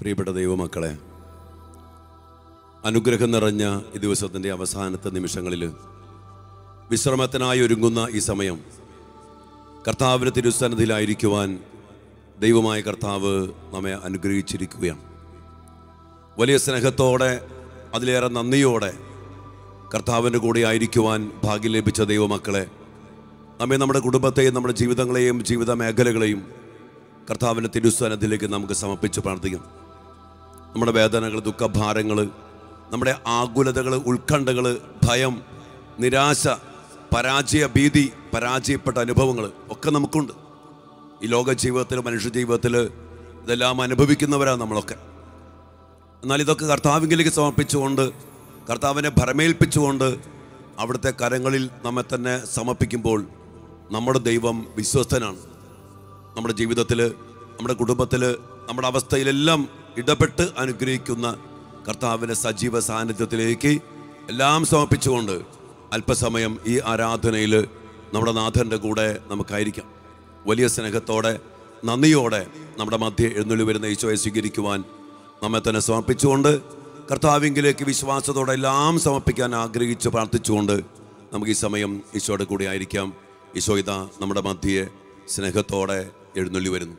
പ്രിയപ്പെട്ട ദൈവമക്കളെ അനുഗ്രഹം നിറഞ്ഞ ഈ ദിവസത്തിൻ്റെ അവസാനത്തെ നിമിഷങ്ങളിൽ വിശ്രമത്തിനായി ഒരുങ്ങുന്ന ഈ സമയം കർത്താവിന് തിരുസന്നിധിയിലായിരിക്കുവാൻ ദൈവമായ കർത്താവ് നമ്മെ അനുഗ്രഹിച്ചിരിക്കുകയാണ് വലിയ സ്നേഹത്തോടെ അതിലേറെ നന്ദിയോടെ കർത്താവിൻ്റെ കൂടെ ആയിരിക്കുവാൻ ഭാഗ്യം ലഭിച്ച ദൈവമക്കളെ നമ്മെ നമ്മുടെ കുടുംബത്തെയും നമ്മുടെ ജീവിതങ്ങളെയും ജീവിത മേഖലകളെയും കർത്താവിൻ്റെ തിരുസന്നിധിയിലേക്ക് നമുക്ക് സമർപ്പിച്ച് പ്രാർത്ഥിക്കാം നമ്മുടെ വേദനകൾ ദുഃഖഭാരങ്ങൾ നമ്മുടെ ആകുലതകൾ ഉത്കണ്ഠകൾ ഭയം നിരാശ പരാജയ ഭീതി പരാജയപ്പെട്ട അനുഭവങ്ങൾ ഒക്കെ നമുക്കുണ്ട് ഈ ലോക ജീവിതത്തിൽ മനുഷ്യ ജീവിതത്തിൽ ഇതെല്ലാം അനുഭവിക്കുന്നവരാണ് നമ്മളൊക്കെ എന്നാൽ ഇതൊക്കെ കർത്താവിങ്കിലേക്ക് സമർപ്പിച്ചുകൊണ്ട് കർത്താവിനെ ഭരമേൽപ്പിച്ചുകൊണ്ട് അവിടുത്തെ കരങ്ങളിൽ നമ്മെ തന്നെ സമർപ്പിക്കുമ്പോൾ നമ്മുടെ ദൈവം വിശ്വസ്തനാണ് നമ്മുടെ ജീവിതത്തിൽ നമ്മുടെ കുടുംബത്തിൽ നമ്മുടെ അവസ്ഥയിലെല്ലാം ഇടപെട്ട് അനുഗ്രഹിക്കുന്ന കർത്താവിൻ്റെ സജീവ സാന്നിധ്യത്തിലേക്ക് എല്ലാം സമർപ്പിച്ചുകൊണ്ട് അല്പസമയം ഈ ആരാധനയിൽ നമ്മുടെ നാഥൻ്റെ കൂടെ നമുക്കായിരിക്കാം വലിയ സ്നേഹത്തോടെ നന്ദിയോടെ നമ്മുടെ മധ്യ എഴുന്നള്ളി വരുന്ന ഈശോയെ സ്വീകരിക്കുവാൻ നമ്മെ തന്നെ സമർപ്പിച്ചുകൊണ്ട് കർത്താവിങ്കിലേക്ക് വിശ്വാസത്തോടെ എല്ലാം സമർപ്പിക്കാൻ ആഗ്രഹിച്ച് പ്രാർത്ഥിച്ചുകൊണ്ട് നമുക്ക് ഈ സമയം ഈശോയുടെ കൂടെ ആയിരിക്കാം ഈശോ ഇതാ നമ്മുടെ മധ്യയെ സ്നേഹത്തോടെ എഴുന്നള്ളി വരുന്നു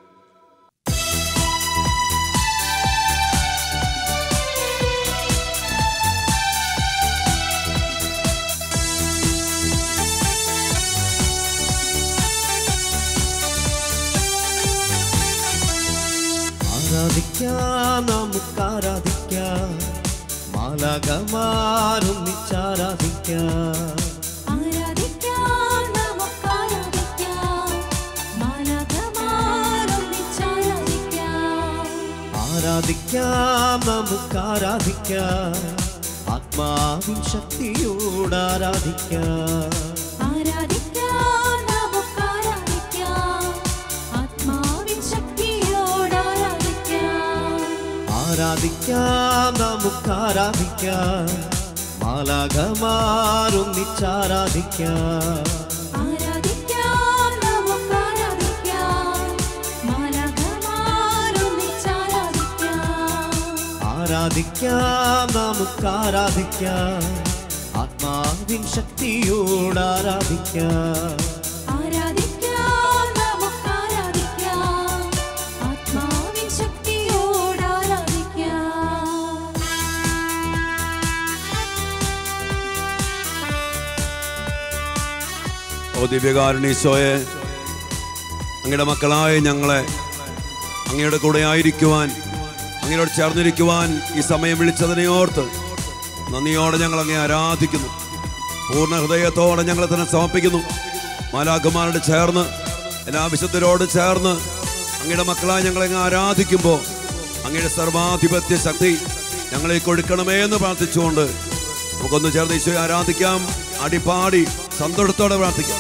ആരാധിക്കാം നമുക്ക് ആരാധിക്കാം മാലകമാരൊന്നിച്ചാരാധിക്കാം ആരാധിക്കാം നമുക്ക് ആരാധിക്കാം മാലാഖമാരൊന്നിച്ചാരാധിക്കാം ആരാധിക്കാം നമുക്ക് ആരാധിക്കാം ആത്മാവിൻ ശക്തിയോട് ആരാധിക്കാം ആരാധിക്കാം നമുക്ക് ആരാധിക്കാം ആത്മാവിൻ ശക്തിയോട് ആരാധിക്കാം ആരാധിക്കാം നമുക്ക് ആരാധിക്കാം മാലകമാരൊന്നിച്ചാരാധിക്കാം ആരാധിക്കാം നമുക്ക് ആരാധിക്കാം മാലാഖമാരൊന്നിച്ചാരാധിക്കാം ആരാധിക്കാം നമുക്ക് ആരാധിക്കാം ആത്മാവിൻ ശക്തിയോട് ആരാധിക്കാം ആരാധിക്കാം നമുക്ക് ആരാധിക്കാം ആത്മാവിൻ ശക്തിയോട് ആരാധിക്കാം ഓ ദിവ്യകാരുണീശോയെ അങ്ങയുടെ മക്കളായ ഞങ്ങളെ അങ്ങയുടെ കൂടെ ആയിരിക്കുവാൻ അങ്ങയോട് ചേർന്നിരിക്കുവാൻ ഈ സമയം വിളിച്ചതിനെ ഓർത്ത് നന്ദിയോടെ ഞങ്ങൾ അങ്ങേ ആരാധിക്കുന്നു പൂർണ്ണ ഹൃദയത്തോടെ ഞങ്ങളെ തന്നെ സമർപ്പിക്കുന്നു മാലാഖമാരോട് ചേർന്ന് എല്ലാ വിശുദ്ധരോട് ചേർന്ന് അങ്ങയുടെ മക്കളായി ഞങ്ങളെ അങ്ങ് ആരാധിക്കുമ്പോൾ അങ്ങയുടെ സർവാധിപത്യ ശക്തി ഞങ്ങളെ കൊടുക്കണമേ എന്ന് പ്രാർത്ഥിച്ചുകൊണ്ട് നമുക്കൊന്ന് ചേർന്ന് ഈശോയെ ആരാധിക്കാം അടിപ്പാടി സന്തോഷത്തോടെ പ്രാർത്ഥിക്കാം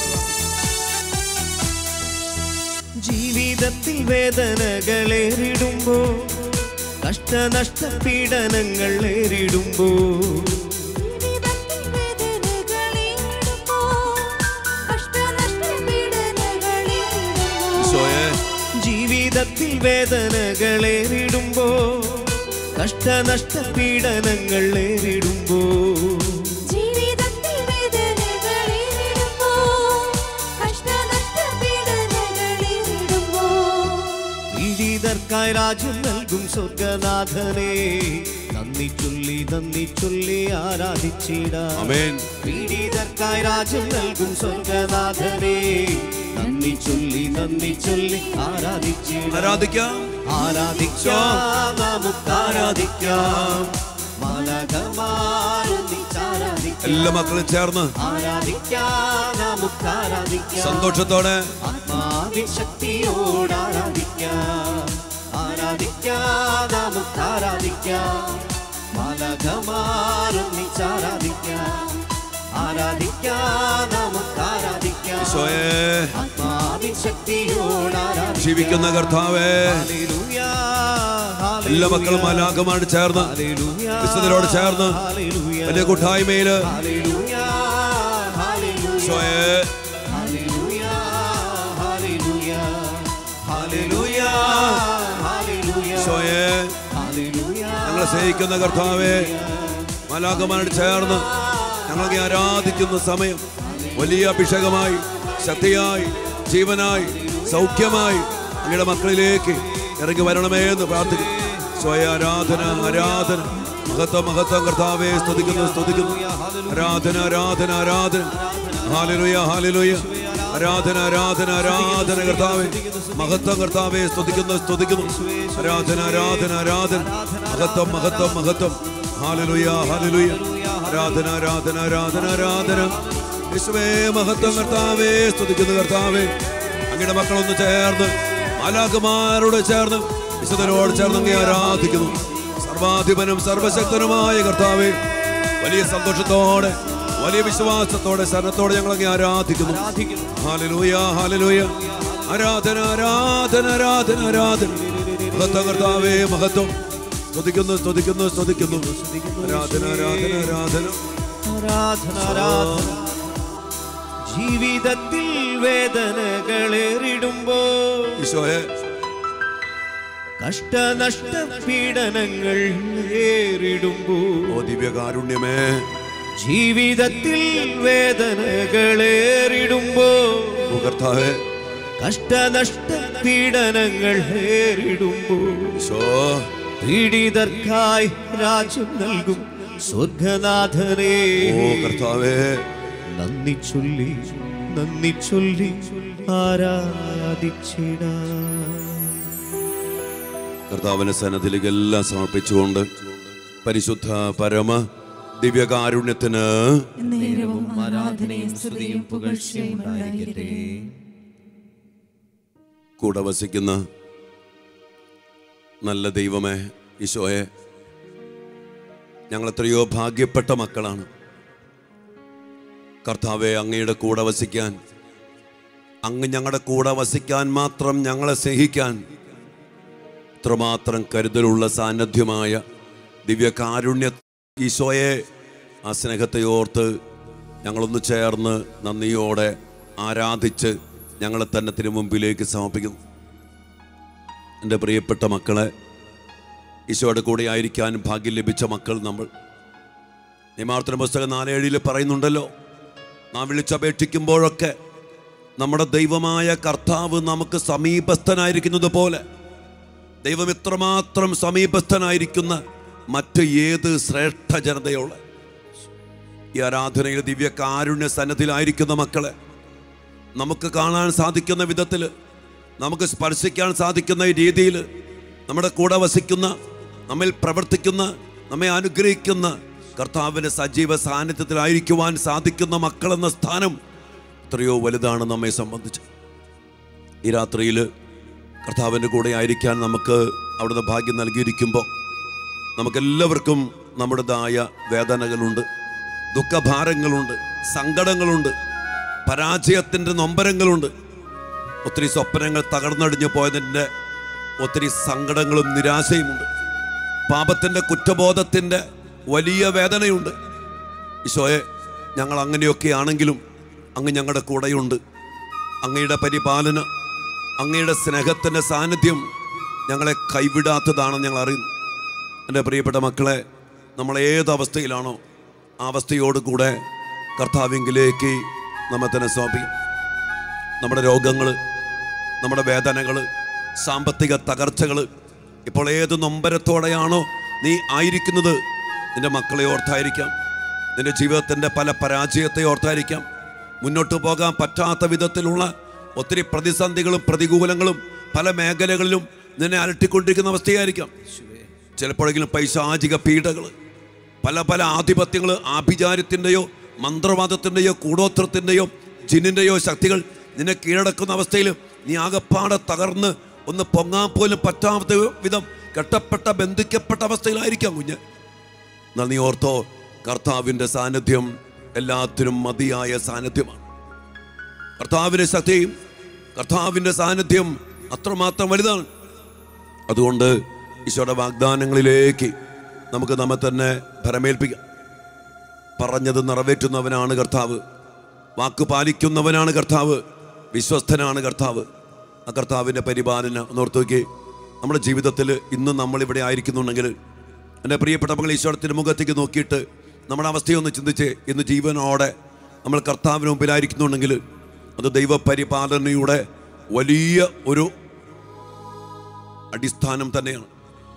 ജീവിതത്തിൽ വേദനകളേറിടുമ്പോ കഷ്ടനഷ്ട പീഡനങ്ങൾ ഏറിടുമ്പോ ജീവിതത്തിൽ വേദനകളേറിടുമ്പോൾ, കഷ്ടനഷ്ടപീഡനങ്ങളേറിടുമ്പോൾ, ഈശോയെ ജീവിതത്തിൽ വേദനകളേറിടുമ്പോ കഷ്ടനഷ്ട പീഡനങ്ങൾ ഏറിടുമ്പോ ജീവിതത്തിൽ വേദനകളേറിടുമ്പോൾ, കഷ്ടനഷ്ടപീഡനങ്ങളേറിടുമ്പോൾ, പീഡിതർക്കായി രാജ്യം നൽകും സ്വർഗനാഥനെ നന്ദി ചൊല്ലി നന്ദി ചൊല്ലി ആരാധിച്ചിടാം അമേൻ പീഡിതർക്കായി രാജ്യം നൽകും സ്വർഗനാഥനെ നന്ദി ചൊല്ലി നന്ദി ചൊല്ലി ആരാധിച്ചിടാം ആരാധിക്കാം ആരാധിക്കാം നമുക്ക് ആരാധിക്കാം മാലകമാരൊന്നിച്ചാരാധിക്കാം എല്ലാ മക്കളും ചേർന്ന് ആരാധിക്കാം നമുക്ക് ആരാധിക്കാം സന്തോഷത്തോടെ ആത്മാവിൻ ശക്തിയോട് ആരാധിക്കാം ആരാധിക്കാം നമുക്ക് ആരാധിക്കാം മാലകമാരൊന്നിച്ചാരാധിക്കാം ആരാധിക്കാം നമുക്ക് ആരാധിക്കാം ഈശോയെ ആത്മാവിൻ ശക്തിയോട് ആരാധിക്കാം ജീവിക്കുന്ന കർത്താവേ ഹല്ലേലൂയ, എല്ലാ മക്കളും മാലാഖമാരോട് ചേർന്ന് ഹല്ലേലൂയ, വിശുദ്ധരോട് ചേർന്ന് ഹല്ലേലൂയ, വലിയ കൂട്ടായ്മയില് ഹല്ലേലൂയ, ഹല്ലേലൂയ, ഈശോയെ ഹല്ലേലൂയ, ഹല്ലേലൂയ, ഹല്ലേലൂയ, ഹല്ലേലൂയ, ഈശോയെ ഞങ്ങളെ സ്നേഹിക്കുന്ന കർത്താവെ മലാകമാരോട് ചേർന്ന് ഞങ്ങളെ ആരാധിക്കുന്ന സമയം വലിയ അഭിഷേകമായി ശക്തിയായി ജീവനായി സൗഖ്യമായി അങ്ങയുടെ മക്കളിലേക്ക് ഇറങ്ങി വരണമേ എന്ന് പ്രാർത്ഥിക്കുന്നു സ്വയ ആരാധന ആരാധന മഹത്വം മഹത്വം കർത്താവെ സ്തുതിക്കുന്നു സ്തുതിക്കുന്നു ആരാധന ആരാധന ആരാധന ഹാലലുയ ഹാലലുയ ആരാധന ആരാധന ആരാധന കർത്താവെ മഹത്വം കർത്താവെ സ്തുതിക്കുന്നു സ്തുതിക്കുന്നു ആരാധന ആരാധന ആരാധന മഹത്വം മഹത്വം മഹത്വം ഹാലലുയ ഹാലലുയ ആരാധന ആരാധന ആരാധന ആരാധന യേശുവേ മഹത്വം കർത്താവേ സ്തുതിക്കുന്നു കർത്താവേ അങ്ങയുടെ മക്കളൊന്ന് ചേർന്ന് മാലാകുമാരോട് ചേർന്ന് വിശുദ്ധരോട് ചേർന്ന് അങ്ങേ ആരാധിക്കുന്നു സർവാധിപനും സർവശക്തനുമായ കർത്താവേ വലിയ സന്തോഷത്തോടെ വലിയ വിശ്വാസത്തോടെ ശരണത്തോടെ ഞങ്ങൾ അങ്ങേ ആരാധിക്കുന്നു ഹാലലൂയ ഹാലലൂയ ആരാധന ആരാധന ആരാധന ആരാധന മഹത്വം കർത്താവേ മഹത്വം സ്തുതിക്കുന്നു സ്തുതിക്കുന്നു സ്തുതിക്കുന്നു ആരാധന ആരാധന ആരാധന ആരാധന ആരാധന ജീവിതത്തിൽ വേദനകളേറിടുമ്പോ ഈശോയെ കഷ്ടനഷ്ട പീഡനങ്ങൾ ഏറിടുമ്പോ ഓ ദിവ്യകാരുണ്യമേ ജീവിതത്തിൽ വേദനകളേറിടുമ്പോ ഓ കർത്താവേ കഷ്ടനഷ്ട പീഡനങ്ങൾ ഏറിടുമ്പോ ഈശോ പീഡിതർക്കായി രാജ്യം നൽകും സ്വർഗനാഥനേ ഓ കർത്താവേ നന്ദി ചൊല്ലി നന്ദി ചൊല്ലി ആരാധിച്ചിട കർത്താവിന്റെ സന്നദ്ധിലേക്ക് എല്ലാം സമർപ്പിച്ചുകൊണ്ട് പരിശുദ്ധ പരമ ദിവ്യകാരുണ്യത്തിന് നേരവും ആരാധനയും സ്തുതിയും പുകഴ്ചയും ഉണ്ടായിരിക്കട്ടെ കൂടെ വസിക്കുന്ന നല്ല ദൈവമേ ഈശോയെ ഞങ്ങൾ എത്രയോ ഭാഗ്യപ്പെട്ട മക്കളാണ് കർത്താവെ അങ്ങയുടെ കൂടെ വസിക്കാൻ അങ്ങ് ഞങ്ങളുടെ കൂടെ വസിക്കാൻ മാത്രം ഞങ്ങളെ സ്നേഹിക്കാൻ ഇത്രമാത്രം കരുതലുള്ള സാന്നിധ്യമായ ദിവ്യകാരുണ്യ ഈശോയെ ആ സ്നേഹത്തെ ഓർത്ത് ഞങ്ങളൊന്ന് ചേർന്ന് നന്ദിയോടെ ആരാധിച്ച് ഞങ്ങളെ തന്നെ തിരു മുമ്പിലേക്ക് സമർപ്പിക്കുന്നു എൻ്റെ പ്രിയപ്പെട്ട മക്കളെ ഈശോയുടെ കൂടെ ആയിരിക്കാൻ ഭാഗ്യം ലഭിച്ച മക്കൾ നമ്മൾ നിയമാർത്ഥന പുസ്തകം നാലേഴിൽ പറയുന്നുണ്ടല്ലോ നാം വിളിച്ചപേക്ഷിക്കുമ്പോഴൊക്കെ നമ്മുടെ ദൈവമായ കർത്താവ് നമുക്ക് സമീപസ്ഥനായിരിക്കുന്നത് പോലെ ദൈവം ഇത്രമാത്രം സമീപസ്ഥനായിരിക്കുന്ന മറ്റ് ഏത് ശ്രേഷ്ഠ ജനതയുള്ള ഈ ആരാധനയിൽ ദിവ്യ കാരുണ്യ സന്നദ്ധിയിലായിരിക്കുന്ന മക്കളെ നമുക്ക് കാണാൻ സാധിക്കുന്ന വിധത്തിൽ നമുക്ക് സ്പർശിക്കാൻ സാധിക്കുന്ന ഈ രീതിയിൽ നമ്മുടെ കൂടെ വസിക്കുന്ന നമ്മിൽ പ്രവർത്തിക്കുന്ന നമ്മെ അനുഗ്രഹിക്കുന്ന കർത്താവിൻ്റെ സജീവ സാന്നിധ്യത്തിലായിരിക്കുവാൻ സാധിക്കുന്ന മക്കളെന്ന സ്ഥാനം എത്രയോ വലുതാണ് നമ്മെ സംബന്ധിച്ച് ഈ രാത്രിയിൽ കർത്താവിൻ്റെ കൂടെ ആയിരിക്കാൻ നമുക്ക് അവിടുന്ന് ഭാഗ്യം നൽകിയിരിക്കുമ്പോൾ നമുക്കെല്ലാവർക്കും നമ്മുടേതായ വേദനകളുണ്ട് ദുഃഖഭാരങ്ങളുണ്ട് സങ്കടങ്ങളുണ്ട് പരാജയത്തിൻ്റെ നൊമ്പരങ്ങളുണ്ട് ഒത്തിരി സ്വപ്നങ്ങൾ തകർന്നടിഞ്ഞു പോയതിൻ്റെ ഒത്തിരി സങ്കടങ്ങളും നിരാശയുമുണ്ട് പാപത്തിൻ്റെ കുറ്റബോധത്തിൻ്റെ വലിയ വേദനയുണ്ട് ഈശോയെ ഞങ്ങൾ അങ്ങനെയൊക്കെ ആണെങ്കിലും അങ്ങ് ഞങ്ങളുടെ കൂടെയുണ്ട് അങ്ങയുടെ പരിപാലന അങ്ങയുടെ സ്നേഹത്തിൻ്റെ സാന്നിധ്യം ഞങ്ങളെ കൈവിടാത്തതാണെന്ന് ഞങ്ങൾ അറിയുന്നു എൻ്റെ പ്രിയപ്പെട്ട മക്കളെ നമ്മൾ ഏത് അവസ്ഥയിലാണോ ആ അവസ്ഥയോട് കൂടെ കർത്താവിങ്കിലേക്ക് നമ്മെ തന്നെ സ്വാപിക്കും നമ്മുടെ രോഗങ്ങൾ നമ്മുടെ വേദനകൾ സാമ്പത്തിക തകർച്ചകൾ ഇപ്പോൾ ഏത് നൊമ്പരത്തോടെയാണോ നീ ആയിരിക്കുന്നത് നിന്റെ മക്കളെ ഓർത്തായിരിക്കാം നിന്റെ ജീവിതത്തിൻ്റെ പല പരാജയത്തെ ഓർത്തായിരിക്കാം മുന്നോട്ട് പോകാൻ പറ്റാത്ത വിധത്തിലുള്ള ഒത്തിരി പ്രതിസന്ധികളും പ്രതികൂലങ്ങളും പല മേഖലകളിലും നിന്നെ അലട്ടിക്കൊണ്ടിരിക്കുന്ന അവസ്ഥയായിരിക്കാം ചിലപ്പോഴെങ്കിലും പൈശാചിക പീഡകൾ പല പല ആധിപത്യങ്ങൾ ആഭിചാരത്തിൻ്റെയോ മന്ത്രവാദത്തിൻ്റെയോ കൂടോത്രത്തിൻ്റെയോ ജിന്നിൻ്റെയോ ശക്തികൾ നിന്നെ കീഴടക്കുന്ന അവസ്ഥയിൽ നീ ആകപ്പാടെ തകർന്ന് ഒന്ന് പൊങ്ങാൻ പോലും പറ്റാത്ത വിധം കെട്ടപ്പെട്ട ബന്ധിക്കപ്പെട്ട അവസ്ഥയിലായിരിക്കാം കുഞ്ഞ് എന്നാൽ നീ ഓർത്തോ കർത്താവിൻ്റെ സാന്നിധ്യം എല്ലാത്തിനും മതിയായ സാന്നിധ്യമാണ് കർത്താവിൻ്റെ ശക്തിയും കർത്താവിൻ്റെ സാന്നിധ്യം അത്രമാത്രം വലുതാണ് അതുകൊണ്ട് ഈശോയുടെ വാഗ്ദാനങ്ങളിലേക്ക് നമുക്ക് നമ്മെ തന്നെ ഭരമേൽപ്പിക്കാം പറഞ്ഞത് നിറവേറ്റുന്നവനാണ് കർത്താവ് വാക്ക് പാലിക്കുന്നവനാണ് കർത്താവ് വിശ്വസ്തനാണ് കർത്താവ് ആ കർത്താവിൻ്റെ പരിപാലന ഒന്നോർത്ത് നോക്കി നമ്മുടെ ജീവിതത്തിൽ ഇന്ന് നമ്മളിവിടെ ആയിരിക്കുന്നുണ്ടെങ്കിൽ എൻ്റെ പ്രിയപ്പെട്ട മകൾ ഈശ്വരത്തിൻ്റെ മുഖത്തേക്ക് നോക്കിയിട്ട് നമ്മുടെ അവസ്ഥയൊന്ന് ചിന്തിച്ച് ഇന്ന് ജീവനോടെ നമ്മൾ കർത്താവിന് മുമ്പിലായിരിക്കുന്നുണ്ടെങ്കിൽ അത് ദൈവപരിപാലനയുടെ വലിയ ഒരു അടിസ്ഥാനം തന്നെയാണ്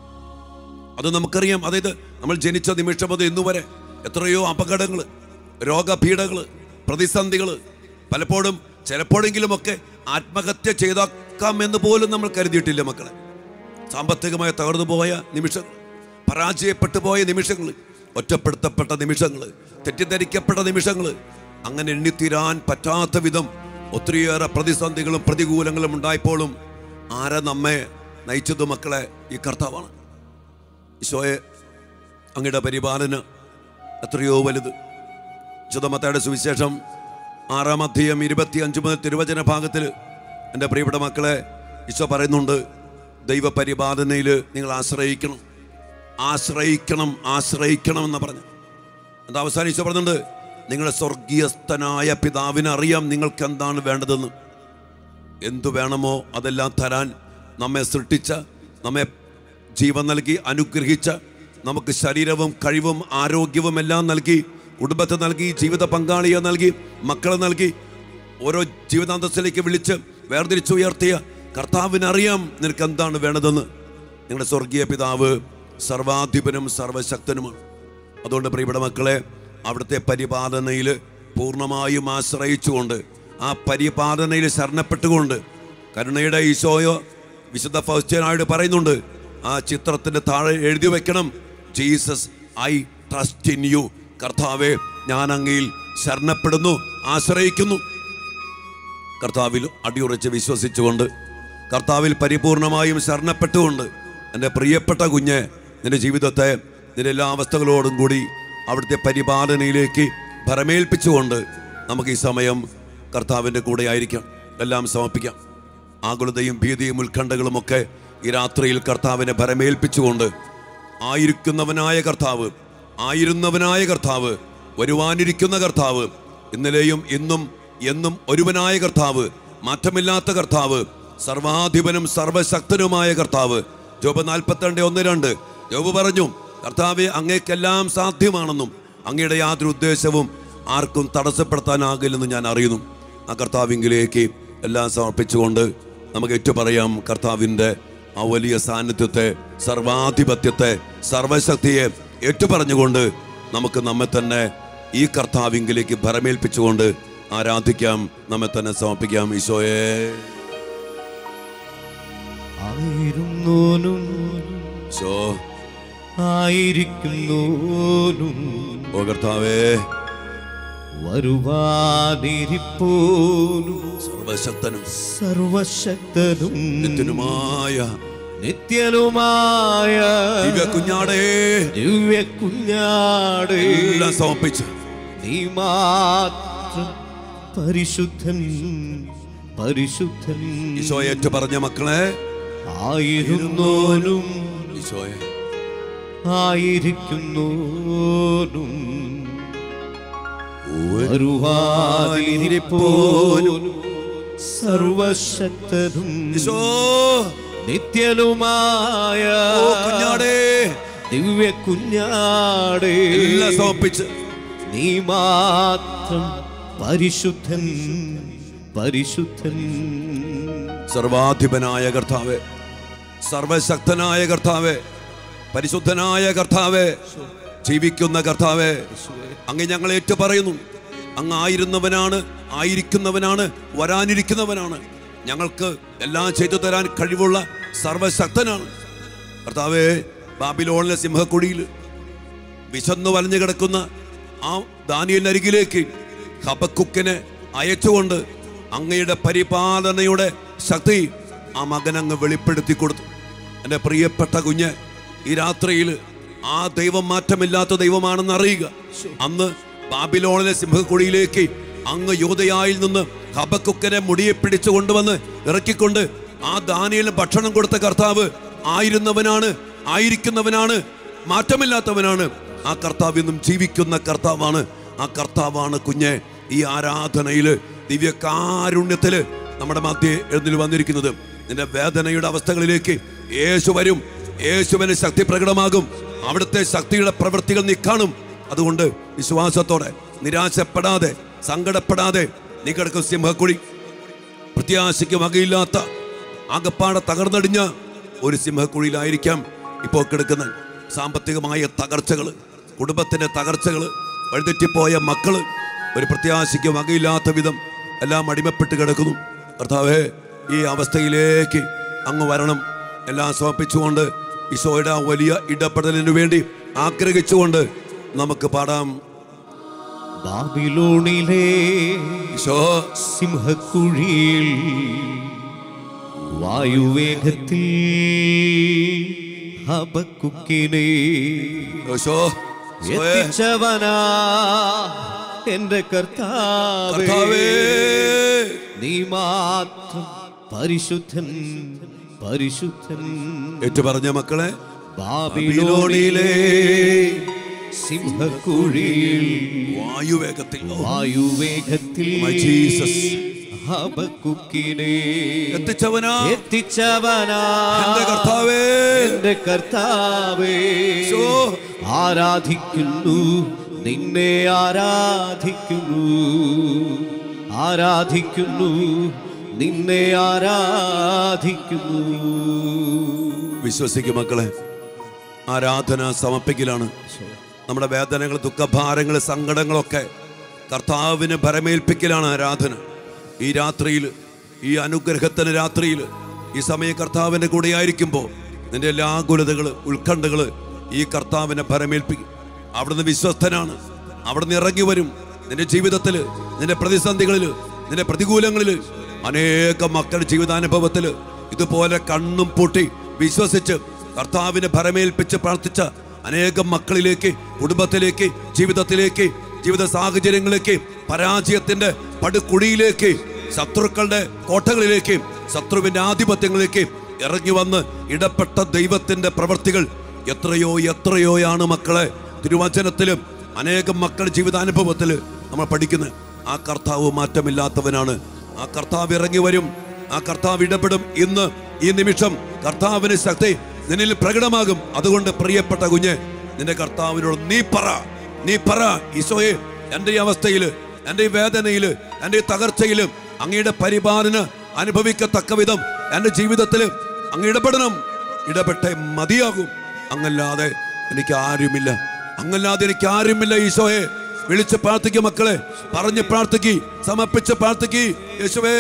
അത് നമുക്കറിയാം അതായത് നമ്മൾ ജനിച്ച നിമിഷം മുതൽ ഇന്നുവരെ എത്രയോ അപകടങ്ങൾ രോഗപീഠകൾ പ്രതിസന്ധികൾ പലപ്പോഴും ചിലപ്പോഴെങ്കിലുമൊക്കെ ആത്മഹത്യ ചെയ്താക്കാം എന്ന് പോലും നമ്മൾ കരുതിയിട്ടില്ല മക്കളെ സാമ്പത്തികമായി തകർന്നു പോയ നിമിഷങ്ങൾ പരാജയപ്പെട്ടു പോയ നിമിഷങ്ങൾ ഒറ്റപ്പെടുത്തപ്പെട്ട നിമിഷങ്ങൾ തെറ്റിദ്ധരിക്കപ്പെട്ട നിമിഷങ്ങൾ അങ്ങനെ എണ്ണിത്തീരാൻ പറ്റാത്ത വിധം ഒത്തിരിയേറെ പ്രതിസന്ധികളും പ്രതികൂലങ്ങളും ഉണ്ടായപ്പോഴും ആരെ നമ്മെ നയിച്ചത് മക്കളെ ഈ കർത്താവാണ് ഈശോയെ അങ്ങയുടെ പരിപാലന എത്രയോ വലുത് വിശുദ്ധമത്തയുടെ സുവിശേഷം ആറാം അധ്യയം ഇരുപത്തി അഞ്ച് മുതൽ തിരുവചന ഭാഗത്തിൽ എൻ്റെ പ്രിയപ്പെട്ട മക്കളെ ഈശോ പറയുന്നുണ്ട് ദൈവപരിപാലനയിൽ നിങ്ങൾ ആശ്രയിക്കണം ആശ്രയിക്കണം ആശ്രയിക്കണം എന്ന് പറഞ്ഞു എന്താ അവസാനം ഈശോ പറഞ്ഞുണ്ട് നിങ്ങളുടെ സ്വർഗീയസ്ഥനായ പിതാവിന് അറിയാം നിങ്ങൾക്ക് എന്താണ് വേണ്ടതെന്ന് എന്തു വേണമോ അതെല്ലാം തരാൻ നമ്മെ സൃഷ്ടിച്ച നമ്മെ ജീവൻ നൽകി അനുഗ്രഹിച്ച നമുക്ക് ശരീരവും കഴിവും ആരോഗ്യവും എല്ലാം നൽകി കുടുംബത്തെ നൽകി ജീവിത പങ്കാളിയെ നൽകി മക്കളെ നൽകി ഓരോ ജീവിതാന്തസ്സിലേക്ക് വിളിച്ച് വേർതിരിച്ച് ഉയർത്തിയ കർത്താവിനറിയാം നിനക്ക് എന്താണ് വേണ്ടതെന്ന് നിങ്ങളുടെ സ്വർഗീയ പിതാവ് സർവാധിപനും സർവശക്തനുമാണ് അതുകൊണ്ട് പ്രിയപ്പെട്ട മക്കളെ അവിടുത്തെ പരിപാലനയിൽ പൂർണ്ണമായും ആശ്രയിച്ചുകൊണ്ട് ആ പരിപാലനയിൽ ശരണപ്പെട്ടുകൊണ്ട് കരുണയുടെ ഈശോയോ വിശുദ്ധ ഫൗസ്റ്റ്യനായോട് പറയുന്നുണ്ട് ആ ചിത്രത്തിന്റെ താഴെ എഴുതി വെക്കണം Jesus I trust in you കർത്താവെ ഞാൻ അങ്ങയിൽ ശരണപ്പെടുന്നു ആശ്രയിക്കുന്നു കർത്താവിൽ അടിയുറച്ച് വിശ്വസിച്ചുകൊണ്ട് കർത്താവിൽ പരിപൂർണമായും ശരണപ്പെട്ടുകൊണ്ട് എൻ്റെ പ്രിയപ്പെട്ട കുഞ്ഞ് നിന്റെ ജീവിതത്തെ നിന്റെ എല്ലാ അവസ്ഥകളോടും കൂടി അവിടുത്തെ പരിപാലനയിലേക്ക് ഭരമേൽപ്പിച്ചുകൊണ്ട് നമുക്ക് ഈ സമയം കർത്താവിൻ്റെ കൂടെ ആയിരിക്കാം എല്ലാം സമർപ്പിക്കാം ആകുലതയും ഭീതിയും ഉത്കണ്ഠകളും ഒക്കെ ഈ രാത്രിയിൽ കർത്താവിനെ ഭരമേൽപ്പിച്ചുകൊണ്ട് ആയിരിക്കുന്നവനായ കർത്താവ് ആയിരുന്നവനായ കർത്താവ് വരുവാനിരിക്കുന്ന കർത്താവ് ഇന്നലെയും ഇന്നും എന്നും ഒരുവനായ കർത്താവ് മാറ്റമില്ലാത്ത കർത്താവ് സർവാധിപനും സർവശക്തനുമായ കർത്താവ് ജോബ് നാൽപ്പത്തിരണ്ട് ഒന്ന് രണ്ട് ജോബ് പറഞ്ഞു കർത്താവെ അങ്ങേക്കെല്ലാം സാധ്യമാണെന്നും അങ്ങയുടെ യാതൊരു ഉദ്ദേശവും ആർക്കും തടസ്സപ്പെടുത്താനാകില്ലെന്ന് ഞാൻ അറിയുന്നു ആ കർത്താവിങ്കിലേക്ക് എല്ലാം സമർപ്പിച്ചുകൊണ്ട് നമുക്ക് ഏറ്റു പറയാം കർത്താവിൻ്റെ ആ വലിയ സാന്നിധ്യത്തെ സർവാധിപത്യത്തെ സർവശക്തിയെ ഏറ്റുപറഞ്ഞുകൊണ്ട് നമുക്ക് നമ്മെ തന്നെ ഈ കർത്താവിങ്കിലേക്ക് ഭരമേൽപ്പിച്ചുകൊണ്ട് ആരാധിക്കാം നമ്മെ തന്നെ സമർപ്പിക്കാം ഈശോയെ ആയിരുന്നോനും ഈശോ ആയിരിക്കുന്നോനും ഓ കർത്താവേ വരുവാനിരിപ്പോനും സർവശക്തനും സർവശക്തനും നിത്യനുമായ നിത്യനുമായ ദിവ്യ കുഞ്ഞാടേ ദിവ്യ കുഞ്ഞാടേ എല്ലാം സമർപ്പിച്ച് നീ മാത്രം പരിശുദ്ധൻ പരിശുദ്ധൻ ഈശോയെ ഏറ്റു പറഞ്ഞ മക്കളെ ആയിരുന്നോനും ഈശോയെ ആയിരിക്കുന്നോനും വരുവാനിരിപ്പോനും സർവശക്തനും ഈശോ നിത്യനുമായ ഓ കുഞ്ഞാടേ ദിവ്യ കുഞ്ഞാടേ എല്ലാം സമർപ്പിച്ച് നീ മാത്രം പരിശുദ്ധൻ പരിശുദ്ധൻ സർവാധിപനായ കർത്താവെ സർവശക്തനായ കർത്താവെ പരിശുദ്ധനായ കർത്താവെ ജീവിക്കുന്ന കർത്താവെ അങ്ങ് ഞങ്ങൾ ഏറ്റു പറയുന്നു അങ്ങ് ആയിരുന്നവനാണ് ആയിരിക്കുന്നവനാണ് വരാനിരിക്കുന്നവനാണ് ഞങ്ങൾക്ക് എല്ലാം ചെയ്തു തരാൻ കഴിവുള്ള സർവശക്തനാണ് കർത്താവെ ബാബിലോണിലെ സിംഹക്കുഴിയിൽ വിശന്നു വലഞ്ഞു കിടക്കുന്ന ആ ദാനിയലിനരികിലേക്ക് ഹബക്കുക്കിനെ അയച്ചുകൊണ്ട് അങ്ങയുടെ പരിപാലനയുടെ ശക്തി ആ മകനങ്ങ് വെളിപ്പെടുത്തി കൊടുത്തു എൻ്റെ പ്രിയപ്പെട്ട കുഞ്ഞ് ഈ രാത്രിയിൽ ആ ദൈവം മാറ്റമില്ലാത്ത ദൈവമാണെന്ന് അറിയുക അന്ന് ബാബിലോണിലെ സിംഹക്കുഴിയിലേക്ക് അങ്ങ് യോധയായിൽ നിന്ന് ഹബക്കുക്കനെ മുടിയെ പിടിച്ചു കൊണ്ടുവന്ന് ഇറക്കിക്കൊണ്ട് ആ ദാനിയലിന് ഭക്ഷണം കൊടുത്ത കർത്താവ് ആയിരുന്നവനാണ് ആയിരിക്കുന്നവനാണ് മാറ്റമില്ലാത്തവനാണ് ആ കർത്താവ് ഇന്നും ജീവിക്കുന്ന കർത്താവാണ് ആ കർത്താവാണ് കുഞ്ഞെ ഈ ആരാധനയില് ദിവ്യകാരുണ്യത്തില് നമ്മുടെ മധ്യേ എഴുന്നേൽ വന്നിരിക്കുന്നത് നിന്റെ വേദനയുടെ അവസ്ഥകളിലേക്ക് യേശു വരും യേശുവിന് ശക്തി പ്രകടമാകും അവിടുത്തെ ശക്തിയുടെ പ്രവൃത്തികൾ നീ കാണും അതുകൊണ്ട് വിശ്വാസത്തോടെ നിരാശപ്പെടാതെ സങ്കടപ്പെടാതെ നീ കിടക്കും സിംഹക്കുഴി പ്രത്യാശയ്ക്ക് വകയില്ലാത്ത ആകപ്പാടെ തകർന്നടിഞ്ഞ ഒരു സിംഹക്കുഴിയിലായിരിക്കാം ഇപ്പോൾ കിടക്കുന്ന സാമ്പത്തികമായ തകർച്ചകൾ കുടുംബത്തിന്റെ തകർച്ചകൾ വഴിതെറ്റിപ്പോയ മക്കള് ഒരു പ്രത്യാശയ്ക്ക് വകയില്ലാത്ത വിധം എല്ലാം അടിമപ്പെട്ട് കിടക്കുന്നു കർത്താവേ ഈ അവസ്ഥയിലേക്ക് അങ്ങ് വരണം എല്ലാം സമർപ്പിച്ചുകൊണ്ട് ഈശോയുടെ ആ വലിയ ഇടപെടലിനു വേണ്ടി ആഗ്രഹിച്ചുകൊണ്ട് നമുക്ക് പാടാം ബാബിലോണിലെ ഈശോ സിംഹക്കുഴിയിൽ വായുവേഗത്തിൽ ഹബക്കുക്കിനെ ഈശോ ഈശോയെ, എത്തിച്ചവനാ എന്റെ കർത്താവേ കർത്താവേ നീ മാത്രം പരിശുദ്ധൻ പരിശുദ്ധൻ ഏറ്റു പറഞ്ഞ മക്കളെ ബാബിലോണിലെ സിംഹക്കുഴിയിൽ വായുവേഗത്തിൽ വായുവേഗത്തിൽ My Jesus. ഹബക്കുക്കിനെ എത്തിച്ചവനാ എത്തിച്ചവനാ എന്റെ കർത്താവേ എന്റെ കർത്താവേ ഈശോ. ആരാധിക്കുന്നു നിന്നെ ആരാധിക്കുന്നു ആരാധിക്കുന്നു നിന്നെ ആരാധിക്കുന്നു വിശ്വസിക്കും മക്കളെ ആരാധന സമർപ്പിക്കലാണ് നമ്മുടെ വേദനകൾ ദുഃഖഭാരങ്ങൾ സങ്കടങ്ങളൊക്കെ കർത്താവിന് ഭരമേൽപ്പിക്കലാണ് ആരാധന ഈ രാത്രിയിൽ ഈ അനുഗ്രഹത്തിന് രാത്രിയിൽ ഈ സമയം കർത്താവിൻ്റെ കൂടെ ആയിരിക്കുമ്പോൾ നിന്റെ എല്ലാ ആകുലതകൾ ഉത്കണ്ഠകൾ ഈ കർത്താവിനെ ഭരമേൽപ്പിക്കും അവിടുന്ന് വിശ്വസ്തനാണ് അവിടുന്ന് ഇറങ്ങി വരും നിന്റെ ജീവിതത്തിൽ നിന്റെ പ്രതിസന്ധികളിൽ നിന്റെ പ്രതികൂലങ്ങളിൽ അനേകം മക്കളുടെ ജീവിതാനുഭവത്തിൽ ഇതുപോലെ കണ്ണും പൂട്ടി വിശ്വസിച്ച് കർത്താവിനെ ഭരമേൽപ്പിച്ച് പ്രാർത്ഥിച്ച അനേകം മക്കളിലേക്ക് കുടുംബത്തിലേക്ക് ജീവിതത്തിലേക്ക് ജീവിത സാഹചര്യങ്ങളിലേക്ക് പരാജയത്തിന്റെ പടുകുഴിയിലേക്ക് ശത്രുക്കളുടെ കോട്ടകളിലേക്ക് ശത്രുവിന്റെ ആധിപത്യങ്ങളിലേക്ക് ഇറങ്ങി വന്ന് ഇടപെട്ട ദൈവത്തിന്റെ പ്രവർത്തികൾ എത്രയോ എത്രയോയാണ് മക്കളെ തിരുവചനത്തിലും അനേകം മക്കളുടെ ജീവിതാനുഭവത്തിൽ നമ്മൾ പഠിക്കുന്നത് ആ കർത്താവ് മാറ്റമില്ലാത്തവനാണ് ആ കർത്താവ് ഇറങ്ങി വരും ആ കർത്താവ് ഇടപെടും ഇന്ന് ഈ നിമിഷം കർത്താവിന് ശക്തി നിന്നിൽ പ്രകടമാകും അതുകൊണ്ട് പ്രിയപ്പെട്ട കുഞ്ഞ് നിന്റെ കർത്താവിനോട് നീ പറ നീ പറ ഈശോയെ എൻ്റെ ഈ അവസ്ഥയില് എൻ്റെ ഈ വേദനയില് എൻ്റെ ഈ തകർച്ചയില് അങ്ങയുടെ പരിപാലന അനുഭവിക്കത്തക്ക വിധം എൻ്റെ ജീവിതത്തിൽ അങ്ങ് ഇടപെടണം ഇടപെട്ടേ മതിയാകും അങ്ങല്ലാതെ എനിക്ക് ആരുമില്ല അങ്ങല്ലാതെ എനിക്ക് ആരുമില്ല ഈശോയെ വിളിച്ച് പ്രാർത്ഥിക്കും മക്കളെ പറഞ്ഞ് പ്രാർത്ഥിക്കി സമർപ്പിച്ച് പ്രാർത്ഥിക്കി യേശുവേ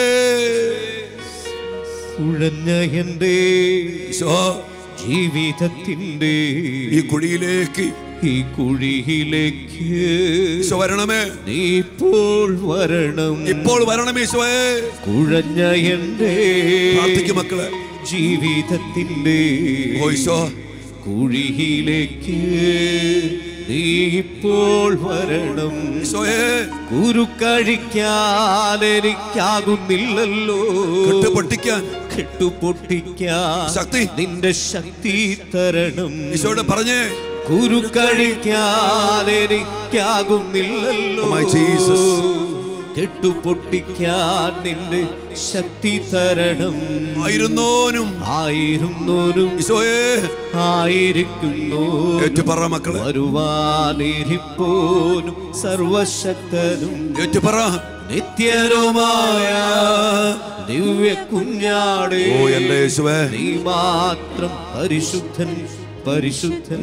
കുഴഞ്ഞ എന്റെ ഈശോ ജീവിതത്തിന്റെ ഈ കുഴിയിലേക്ക് ഈ കുഴിയിലേക്ക് ഈശോ വരണമേ നീ ഇപ്പോൾ വരണം ഇപ്പോൾ വരണം ഈശോയെ കുഴഞ്ഞ എന്റെ പ്രാർത്ഥിക്കും മക്കളെ ജീവിതത്തിന്റെ ഓ ഈശോ കുഴിയിലേക്ക് നീ ഇപ്പോൾ വരണം ഈശോയെ കുരുക്കഴിക്കാൻ എനിക്കാകുന്നില്ലല്ലോ കെട്ടുപൊട്ടിക്കാൻ കെട്ടുപൊട്ടിക്കാൻ ശക്തി. നിന്റെ ശക്തി തരണം ഈശോയോട് പറഞ്ഞേ കുരുക്കഴിക്കാൻ എനിക്കാകുന്നില്ലല്ലോ Oh my Jesus. കെട്ടുപൊട്ടിക്കാൻ നിന്റെ ശക്തി തരണം ആയിരുന്നോനും ആയിരുന്നോരും ഈശോയെ ആയിരിക്കുന്നു ഏറ്റു പറ മക്കളെ വരുവാനിരിപ്പോനും സർവശക്തനും ഏറ്റു പറ നിത്യനുമായ ദിവ്യ കുഞ്ഞാടേ ഓ എന്റെ യേശുവേ നീ മാത്രം പരിശുദ്ധൻ പരിശുദ്ധൻ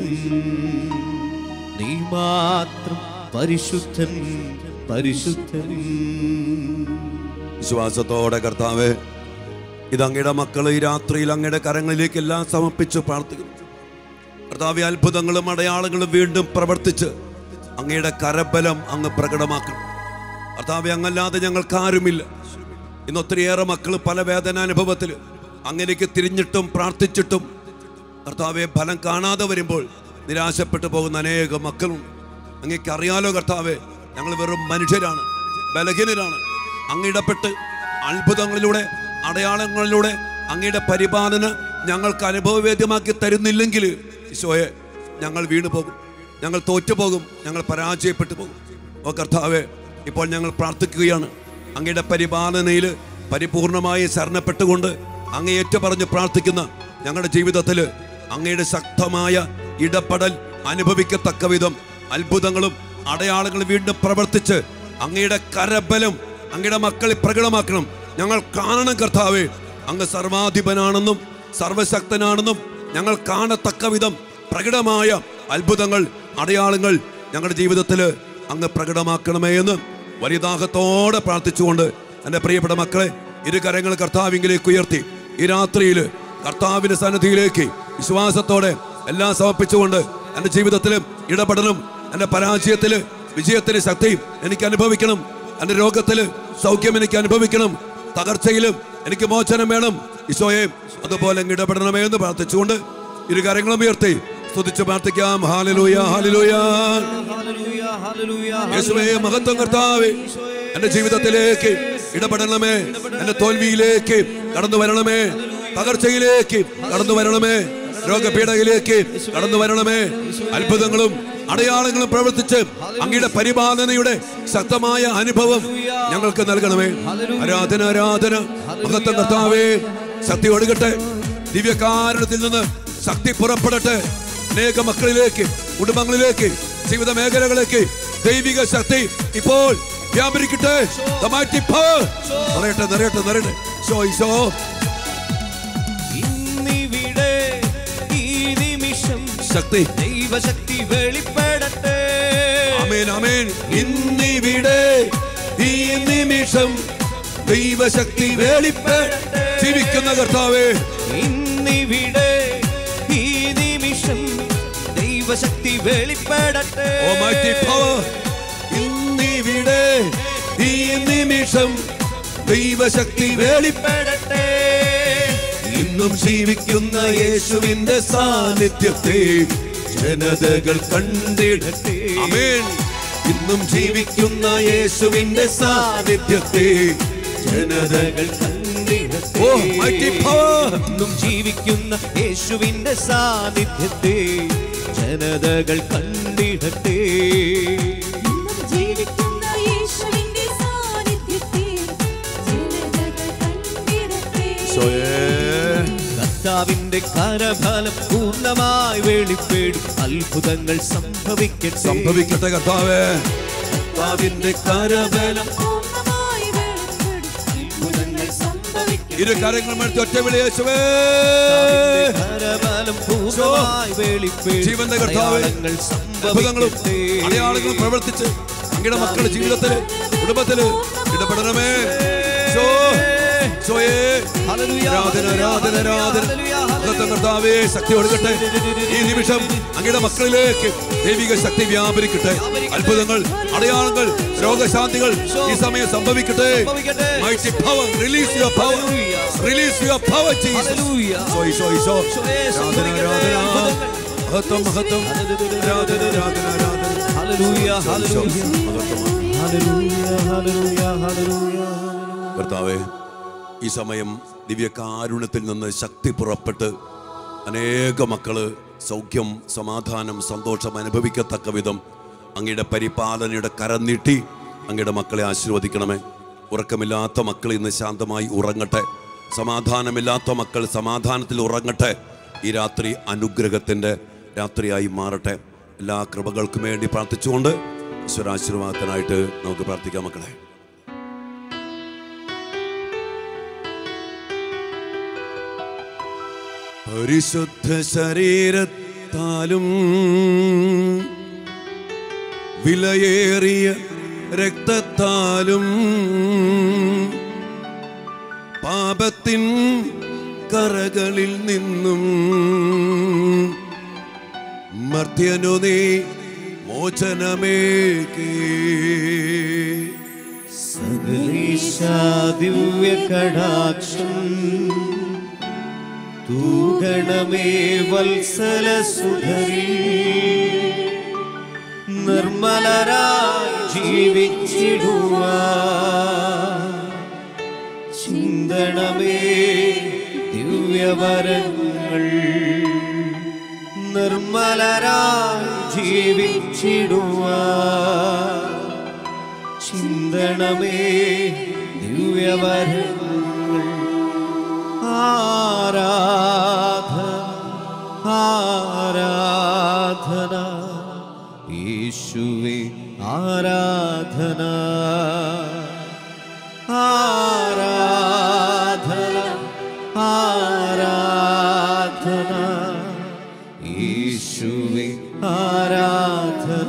നീ മാത്രം പരിശുദ്ധൻ പരിശുദ്ധൻ വിശ്വാസത്തോടെ കർത്താവേ ഇത് അങ്ങയുടെ മക്കൾ ഈ രാത്രിയിൽ അങ്ങയുടെ കരങ്ങളിലേക്ക് എല്ലാം സമർപ്പിച്ച് പ്രാർത്ഥിക്കുന്നു കർത്താവെ അത്ഭുതങ്ങളും അടയാളങ്ങളും വീണ്ടും പ്രവർത്തിച്ച് അങ്ങയുടെ കരബലം അങ്ങ് പ്രകടമാക്കണം കർത്താവെ അങ്ങല്ലാതെ ഞങ്ങൾക്ക് ആരുമില്ല ഇന്ന് ഒത്തിരിയേറെ മക്കൾ പല വേദനാനുഭവത്തിൽ അങ്ങനെയൊക്കെ തിരിഞ്ഞിട്ടും പ്രാർത്ഥിച്ചിട്ടും കർത്താവെ ഫലം കാണാതെ വരുമ്പോൾ നിരാശപ്പെട്ടു പോകുന്ന അനേകം മക്കളുണ്ട് അങ്ങേക്ക് അറിയാലോ കർത്താവെ ഞങ്ങൾ വെറും മനുഷ്യരാണ് ബലഹീനരാണ് അങ്ങിടപെട്ട് അത്ഭുതങ്ങളിലൂടെ അടയാളങ്ങളിലൂടെ അങ്ങയുടെ പരിപാലന ഞങ്ങൾക്ക് അനുഭവവേദ്യമാക്കി തരുന്നില്ലെങ്കിൽ ഈശോയെ ഞങ്ങൾ വീണു പോകും ഞങ്ങൾ തോറ്റുപോകും ഞങ്ങൾ പരാജയപ്പെട്ടു പോകും ഓ കർത്താവെ ഇപ്പോൾ ഞങ്ങൾ പ്രാർത്ഥിക്കുകയാണ് അങ്ങയുടെ പരിപാലനയിൽ പരിപൂർണമായി ശരണപ്പെട്ടുകൊണ്ട് അങ്ങ് ഏറ്റുപറഞ്ഞ് പ്രാർത്ഥിക്കുന്ന ഞങ്ങളുടെ ജീവിതത്തിൽ അങ്ങയുടെ ശക്തമായ ഇടപെടൽ അനുഭവിക്കത്തക്ക വിധം അത്ഭുതങ്ങളും അടയാളങ്ങളും വീണ്ടും പ്രവർത്തിച്ച് അങ്ങയുടെ കരബലം അങ്ങയുടെ മക്കളെ പ്രകടമാക്കണം ഞങ്ങൾ കാണണം കർത്താവേ അങ്ങ് സർവാധിപനാണെന്നും സർവശക്തനാണെന്നും ഞങ്ങൾ കാണത്തക്ക വിധം പ്രകടമായ അത്ഭുതങ്ങൾ അടയാളങ്ങൾ ഞങ്ങളുടെ ജീവിതത്തിൽ അങ്ങ് പ്രകടമാക്കണമേ എന്ന് വലിയ ദാഹത്തോടെ പ്രാർത്ഥിച്ചുകൊണ്ട് എൻ്റെ പ്രിയപ്പെട്ട മക്കളെ ഇരു കരങ്ങൾ കർത്താവിങ്കിലേക്ക് ഉയർത്തി ഈ രാത്രിയിൽ കർത്താവിന്റെ സന്നിധിയിലേക്ക് വിശ്വാസത്തോടെ എല്ലാം സമർപ്പിച്ചുകൊണ്ട് എൻ്റെ ജീവിതത്തിലും ഇടപെടലും എൻ്റെ പരാജയത്തില് വിജയത്തിന് ശക്തിയും എനിക്ക് അനുഭവിക്കണം എൻ്റെ രോഗത്തില് സൗഖ്യം എനിക്ക് അനുഭവിക്കണം തകർച്ചയിലും എനിക്ക് മോചനം വേണം ഈശോയെ അതുപോലെ അങ്ങ് ഇടപെടണമേ എന്ന് പ്രാർത്ഥിച്ചുകൊണ്ട് ഇരു കാര്യങ്ങളും ഉയർത്തി സ്തുതിച്ച് പ്രാർത്ഥിക്കാം ഹാലലൂയ ഹാലലൂയ യേശുവേ മഹത്വം കർത്താവേ എന്റെ ജീവിതത്തിലേക്ക് ഇടപെടണമേ എന്റെ തോൽവിയിലേക്ക് കടന്നു വരണമേ തകർച്ചയിലേക്ക് കടന്നു വരണമേ രോഗപീഠയിലേക്ക് കടന്നു വരണമേ അത്ഭുതങ്ങളും അടയാളങ്ങളും പ്രവർത്തിച്ച് അങ്ങയുടെ പരിപാലനയുടെ ശക്തമായ അനുഭവം ഞങ്ങൾക്ക് നൽകണമേ ആരാധന ആരാധന മഹത്വം കർത്താവേ ശക്തി ഒഴുകട്ടെ ദിവ്യകാരണത്തിൽ നിന്ന് ശക്തി പുറപ്പെടട്ടെ അനേക മക്കളിലേക്ക് കുടുംബങ്ങളിലേക്ക് ജീവിത മേഖലകളിലേക്ക് ദൈവിക ശക്തി ഇപ്പോൾ വ്യാപരിക്കട്ടെ The mighty power. നിറയട്ടെ നിറയട്ടെ നിറയട്ടെ ഈശോ ഈശോ ഇന്നിവിടെ ഈ നിമിഷം ശക്തി ദൈവശക്തി വെളിപ്പെടട്ടെ അമേൻ അമേൻ ഇന്നിവിടെ ഈ നിമിഷം ദൈവശക്തി വെളിപ്പെടട്ടെ ജീവിക്കുന്ന കർത്താവേ ഇന്നിവിടെ ഈ നിമിഷം ദൈവശക്തി വെളിപ്പെടട്ടെ ഓ mighty power. ഇന്നിവിടെ ഈ നിമിഷം ദൈവശക്തി വെളിപ്പെടട്ടെ ഇന്നും ജീവിക്കുന്ന യേശുവിന്റെ സാന്നിധ്യത്തെ ജനതകൾ കണ്ടിടട്ടെ ആമേൻ ഇന്നും ജീവിക്കുന്ന യേശുവിന്റെ സാന്നിധ്യത്തെ ജനതകൾ കണ്ടിടട്ടെ ഓ mighty power. ഇന്നും ജീവിക്കുന്ന യേശുവിന്റെ സാന്നിധ്യത്തെ ജനതകൾ കണ്ടിടട്ടെ ഇന്നും ജീവിക്കുന്ന യേശുവിന്റെ സാന്നിധ്യത്തെ ജനതകൾ കണ്ടിടട്ടെ ഈശോയേ. കർത്താവിന്റെ കരഫലം പൂർണ്ണമായി വെളിപ്പെടും അത്ഭുതങ്ങൾ സംഭവിക്കട്ടെ സംഭവിക്കട്ടെ കർത്താവേ കർത്താവിന്റെ കരബലം പൂർണ്ണമായി വെളിപ്പെടും അത്ഭുതങ്ങൾ സംഭവിക്കും ഇരു കരങ്ങളും എടുത്ത് ഒറ്റ വിളി യേശുവേ കരബലം പൂർണ്ണമായി വെളിപ്പെടും ജീവന്റെ കർത്താവേ അടയാളങ്ങൾ അത്ഭുതങ്ങളും സംഭവിക്കട്ടെ അടയാളങ്ങളും പ്രവർത്തിച്ച് അങ്ങയുടെ മക്കളുടെ ജീവിതത്തില് കുടുംബത്തില് ഇടപെടണമേ ഈശോ, ഈശോയേ. ഹല്ലേലൂയ, ആരാധന ആരാധന ആരാധന ഹല്ലേലൂയ, മഹത്വം കർത്താവേ ശക്തി ഒഴുകട്ടെ ഈ നിമിഷം അങ്ങയുടെ മക്കളിലേക്ക് ദൈവിക ശക്തി വ്യാപരിക്കട്ടെ അത്ഭുതങ്ങൾ അടയാളങ്ങൾ രോഗശാന്തികൾ ഈ സമയം സംഭവിക്കട്ടെ സംഭവിക്കട്ടെ. Mighty power, release your power. Release your power, Jesus. Hallelujah. Eesho, Eesho, Eesho. ഈശോയെ, ആരാധന, സംഭവിക്കട്ടെ. ആരാധന. അത്ഭുതങ്ങൾ. മഹത്വം മഹത്വം ആരാധന ആരാധന ആരാധന ഹല്ലേലൂയ, ഹല്ലേലൂയ. മഹത്വം ഹല്ലേലൂയ, ഹല്ലേലൂയ, ഹല്ലേലൂയ. കർത്താവെ ഈ സമയം ദിവ്യകാരുണ്യത്തിൽ നിന്ന് ശക്തി പുറപ്പെട്ട് അനേക മക്കള് സൗഖ്യം സമാധാനം സന്തോഷം അനുഭവിക്കത്തക്ക വിധം അങ്ങയുടെ പരിപാലനയുടെ കരം നീട്ടി അങ്ങയുടെ മക്കളെ ആശീർവദിക്കണമേ ഉറക്കമില്ലാത്ത മക്കൾ ഇന്ന് ശാന്തമായി ഉറങ്ങട്ടെ സമാധാനമില്ലാത്ത മക്കൾ സമാധാനത്തിൽ ഉറങ്ങട്ടെ ഈ രാത്രി അനുഗ്രഹത്തിൻ്റെ രാത്രിയായി മാറട്ടെ എല്ലാ കൃപകൾക്കും വേണ്ടി പ്രാർത്ഥിച്ചുകൊണ്ട് ഈശ്വരാശീർവാദത്തിനായിട്ട് നമുക്ക് പ്രാർത്ഥിക്കാം മക്കളെ പരിശുദ്ധ ശരീരത്താലും വിലയേറിയ രക്തത്താലും പാപത്തിൻ കറകളിൽ നിന്നും മർത്യനു നീ മോചനമേകേ സകലേശാ ദിവ്യ കടാക്ഷം തൂഗണമേ വത്സല സുധരി നിർമ്മലരായി ജീവിച്ചിടുവാ ചിന്തണമേ ദിവ്യവരങ്ങൾ നിർമ്മലരായി ജീവിച്ചിടുവാ ചിന്തണമേ ദിവ്യവരങ്ങൾ ആരാധ ആരാധന യേശുവേ ആരാധന ആരാധന ആരാധന യേശുവേ ആരാധന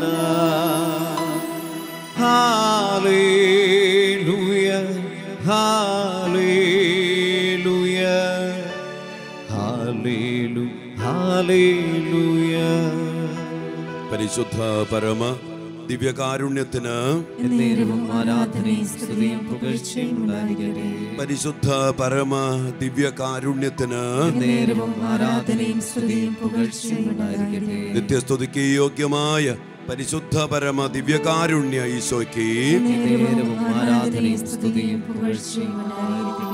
ഹാലേലൂയ ഹാലേലൂയ ഹാലേലു ഹാലേലൂയ പരിശുദ്ധ പരമ ദിവ്യകാരുണ്യത്തിന് എന്നേരവും ആരാധനയും സ്തുതിയും പുകഴ്ചയും ഉണ്ടായിരിക്കട്ടെ പരിശുദ്ധ പരമ ദിവ്യകാരുണ്യത്തിന് എന്നേരവും ആരാധനയും സ്തുതിയും പുകഴ്ചയും ഉണ്ടായിരിക്കട്ടെ നിത്യസ്തുതിക്ക് യോഗ്യമായ പരിശുദ്ധ പരമ ദിവ്യകാരുണ്യ ഈശോയ്ക്ക് എന്നേരവും ആരാധനയും സ്തുതിയും പുകഴ്ചയും ഉണ്ടായിരിക്കട്ടെ